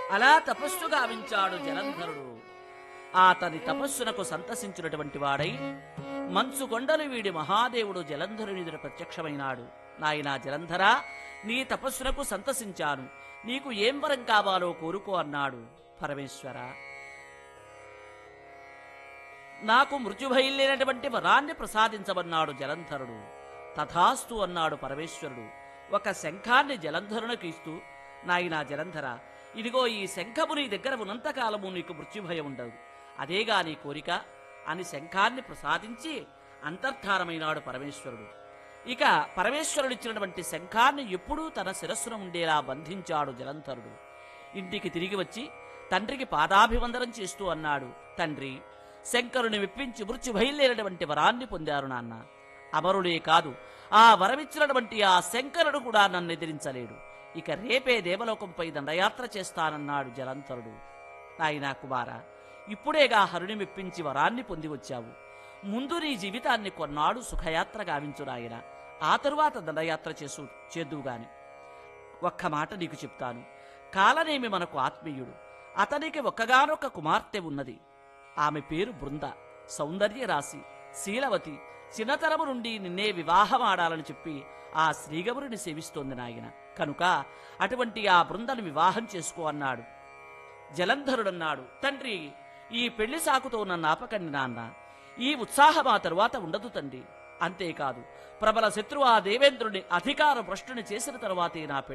అలా తపస్సు గావించాడు జలంధరుడు అతని తపస్సునకు సంతసించినటువంటి వాడై మంచు కొండలు వీడి మహాదేవుడు జలంధరుని ఎదుట ప్రత్యక్షమైనాడు నాయనా జలంధరా నీ తపస్సునకు సంతసించాను నీకు ఏం వరం కావాలో కోరుకో అన్నాడు పరమేశ్వర నాకు మృత్యుభయం లేనటువంటి వరాన్ని ప్రసాదించమన్నాడు జలంధరుడు తథాస్తు అన్నాడు పరమేశ్వరుడు ఒక శంఖాన్ని జలంధరునికి ఇస్తూ నాయనా జలంధర ఇదిగో ఈ శంఖము నీ దగ్గర ఉన్నంతకాలము నీకు మృత్యుభయం ఉండదు అదేగా నీ కోరిక అని శంఖాన్ని ప్రసాదించి అంతర్ధానమైనాడు పరమేశ్వరుడు ఇక పరమేశ్వరుడిచ్చినటువంటి శంఖాన్ని ఎప్పుడూ తన శిరస్సున ఉండేలా బంధించాడు జలంధరుడు ఇంటికి తిరిగి వచ్చి తండ్రికి పాదాభివందనం చేస్తూ అన్నాడు తండ్రి శంకరుని మెప్పించి మృత్యు బయలుదేరినటువంటి వరాన్ని పొందారు నాన్న అమరుడే కాదు ఆ వరమిచ్చినటువంటి ఆ శంకరుడు కూడా నన్ను ఎదిరించలేడు ఇక రేపే దేవలోకంపై దండయాత్ర చేస్తానన్నాడు జలంతరుడు నాయనా కుమార ఇప్పుడేగా హరుని మెప్పించి వరాన్ని పొంది వచ్చావు ముందు నీ జీవితాన్ని కొన్నాడు సుఖయాత్ర గావించు నాయన ఆ తరువాత దండయాత్ర చేసు చేద్దువుగాని ఒక్క మాట నీకు చెప్తాను కాలనేమి మనకు ఆత్మీయుడు అతనికి ఒక్కగానొక్క కుమార్తె ఉన్నది ఆమె పేరు బృంద సౌందర్య రాశి శీలవతి చిన్నతరము నుండి నిన్నే వివాహమాడాలని చెప్పి ఆ శ్రీగవురిని సేవిస్తోంది నాయన కనుక అటువంటి ఆ బృందను వివాహం చేసుకో అన్నాడు జలంధరుడన్నాడు తండ్రి ఈ పెళ్లి సాకుతో నన్ను ఆపకండి నాన్న ఈ ఉత్సాహం ఆ తరువాత ఉండదు తండ్రి అంతేకాదు ప్రబల శత్రువు ఆ దేవేంద్రుని అధికార భ్రష్టుని చేసిన తరువాతే నా పెళ్లి